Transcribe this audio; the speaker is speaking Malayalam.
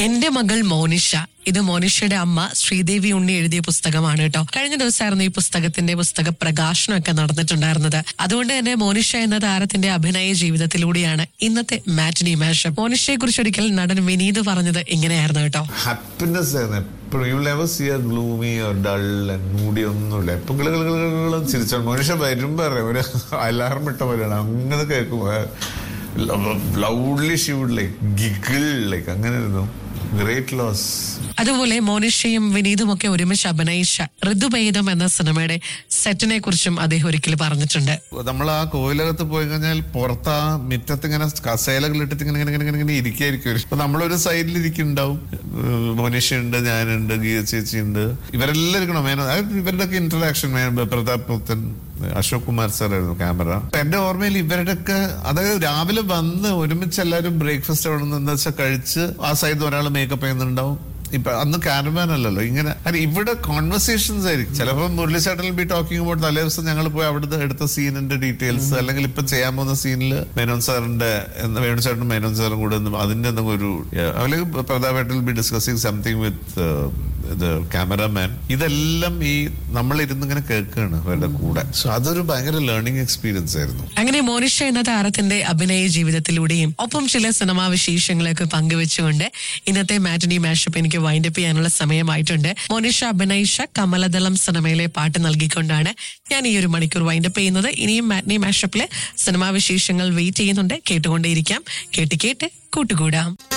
എന്റെ മകൾ മോനിഷ ഇത് മോനിഷയുടെ അമ്മ ശ്രീദേവി ഉണ്ണി എഴുതിയ പുസ്തകമാണ് കേട്ടോ കഴിഞ്ഞ ദിവസമായിരുന്നു ഈ പുസ്തകത്തിന്റെ പുസ്തക പ്രകാശനമൊക്കെ നടന്നിട്ടുണ്ടായിരുന്നത് അതുകൊണ്ട് തന്നെ മോനിഷ എന്ന താരത്തിന്റെ അഭിനയ ജീവിതത്തിലൂടെയാണ് ഇന്നത്തെ മാറ്റിനി മാഷപ്പ് മോനിഷയെ കുറിച്ച് ഒരിക്കൽ നടൻ വിനീത് പറഞ്ഞത് ഇങ്ങനെയായിരുന്നു കേട്ടോ ഹാപ്പിനെസ് ആയിരുന്നു എപ്പോഴും you never see a gloomy dull മൂടി ഒന്നുമില്ല എപ്പം കിളുകളും ചിരിച്ചോണ്ട് മനുഷ്യ വരുമ്പോ അറിയാം ഒരു അലാറം ഇട്ട പോലെയാണ് അങ്ങനെ കേൾക്കുമ്പോ loudly she would like giggle like അങ്ങനെ ആയിരുന്നു ഗ്രേറ്റ് ലോസ് അതുപോലെ മോനിഷയും വിനീതും ഒക്കെ ഒരുമിച്ച് അഭിനയിച്ച ഋതുഭേദം എന്ന സിനിമയുടെ സെറ്റിനെ കുറിച്ചും അദ്ദേഹം ഒരിക്കൽ പറഞ്ഞിട്ടുണ്ട് നമ്മൾ ആ കോയിലകത്ത് പോയി കഴിഞ്ഞാൽ പുറത്ത് ആ മുറ്റത്ത് ഇങ്ങനെ കസേലകൾ ഇട്ടിട്ട് ഇങ്ങനെ ഇങ്ങനെ ഇങ്ങനെ ഇങ്ങനെ ഇരിക്കായിരിക്കും അപ്പൊ നമ്മളൊരു സൈഡിൽ ഇരിക്കുന്നുണ്ടാവും മോനിഷയുണ്ട് ഞാനുണ്ട് ഗീത ചേച്ചി ഉണ്ട് ഇവരെല്ലാം ഇരിക്കണം മേനോ അതായത് ഇവരുടെ ഒക്കെ ഇന്ററാക്ഷൻ പ്രതാപ് പുത്തൻ അശോക് കുമാർ സാർ ആയിരുന്നു ക്യാമറ എന്റെ ഓർമ്മയിൽ ഇവരുടെയൊക്കെ അതായത് രാവിലെ വന്ന് ഒരുമിച്ച് എല്ലാവരും ബ്രേക്ക്ഫാസ്റ്റ് അവിടെ നിന്ന് എന്താ വെച്ചാൽ കഴിച്ച് ആ സൈഡിൽ ഒരാൾ മേക്കപ്പ് ചെയ്യുന്നുണ്ടാവും ഇപ്പൊ അന്ന് കാരവാൻ അല്ലല്ലോ ഇങ്ങനെ അല്ല ഇവിടെ കോൺവെർസേഷൻസ് ആയിരിക്കും ചിലപ്പോൾ മുരളിച്ചേട്ടനിൽ ബി ടോക്കിംഗ് അബൌട്ട് തലേ ദിവസം ഞങ്ങൾ പോയി അവിടുത്തെ എടുത്ത സീനിന്റെ ഡീറ്റെയിൽസ് അല്ലെങ്കിൽ ഇപ്പൊ ചെയ്യാൻ പോകുന്ന സീനിൽ മേനോൻ സാറിന്റെ വേണു ചേട്ടനും മേനോൻ സാറും കൂടെ ഒന്ന് അതിന്റെ എന്തെങ്കിലും ഒരു അല്ലെങ്കിൽ പ്രതാപേട്ടൽ ബി ഡിസ്കസിങ് സംതിങ് വിത്ത് ഇത് ക്യാമറമാൻ ഇതെല്ലാം ഈ നമ്മൾ ഇരുന്ന് ഇങ്ങനെ കേൾക്കുകയാണ് അവരുടെ കൂടെ സോ അതൊരു ഭയങ്കര ലേണിംഗ് എക്സ്പീരിയൻസ് ആയിരുന്നു അങ്ങനെ മോനിഷ എന്ന താരത്തിന്റെ അഭിനയ ജീവിതത്തിലൂടെയും ഒപ്പം ചില സിനിമാ വിശേഷങ്ങളൊക്കെ പങ്കുവെച്ചുകൊണ്ട് ഇന്നത്തെ മാറ്റനി മാഷപ്പ് എനിക്ക് വൈൻഡപ്പ് ചെയ്യാനുള്ള സമയമായിട്ടുണ്ട് മോനിഷ അഭിനയിച്ച കമലദളം സിനിമയിലെ പാട്ട് നൽകിക്കൊണ്ടാണ് ഞാൻ ഈ ഒരു മണിക്കൂർ വൈൻഡപ്പ് ചെയ്യുന്നത് ഇനിയും മാറ്റനി മാഷപ്പിലെ സിനിമാ വിശേഷങ്ങൾ വെയിറ്റ് ചെയ്യുന്നുണ്ട് കേട്ടുകൊണ്ടേയിരിക്കാം കേട്ട് കേട്ട് കൂട്ടുകൂടാം